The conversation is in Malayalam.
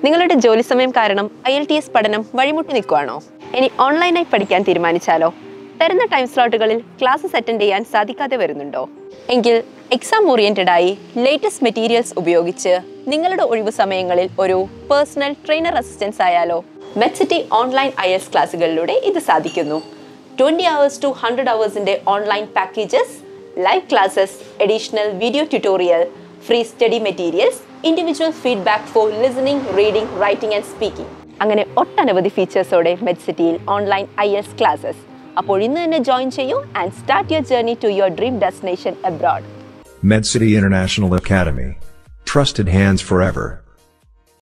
നിങ്ങളുടെ ജോലി സമയം കാരണം ഐ എൽ ടി എസ് പഠനം വഴിമുട്ടി നിൽക്കുവാണോ ഇനി ഓൺലൈനായി പഠിക്കാൻ തീരുമാനിച്ചാലോ തരുന്ന ടൈം സ്ലോട്ടുകളിൽ ക്ലാസ്സസ് അറ്റൻഡ് ചെയ്യാൻ സാധിക്കാതെ വരുന്നുണ്ടോ എങ്കിൽ എക്സാം ഓറിയന്റഡ് ആയി ലേറ്റസ്റ്റ് മെറ്റീരിയൽസ് ഉപയോഗിച്ച് നിങ്ങളുടെ ഒഴിവു സമയങ്ങളിൽ ഒരു പേഴ്സണൽ ട്രെയിനർ അസിസ്റ്റൻസ് ആയാലോ മെഡ്സിറ്റി ഓൺലൈൻ ഐ എസ് ക്ലാസ്സുകളിലൂടെ ഇത് സാധിക്കുന്നു ട്വൻറ്റി അവേഴ്സ് ടു ഹൺഡ്രഡ് അവേഴ്സിൻ്റെ online packages live classes additional video tutorial free study materials individual feedback for listening reading writing and speaking അങ്ങനെ ഒട്ടനവധി ഫീച്ചേഴ്സോടെ മെഡ്സിറ്റിയിൽ ഓൺലൈൻ ഐ എസ് ക്ലാസ്സസ് അപ്പോൾ ഇന്ന് തന്നെ ജോയിൻ ചെയ്യൂ and start your journey to your dream destination abroad MedCity International Academy. Trusted hands forever.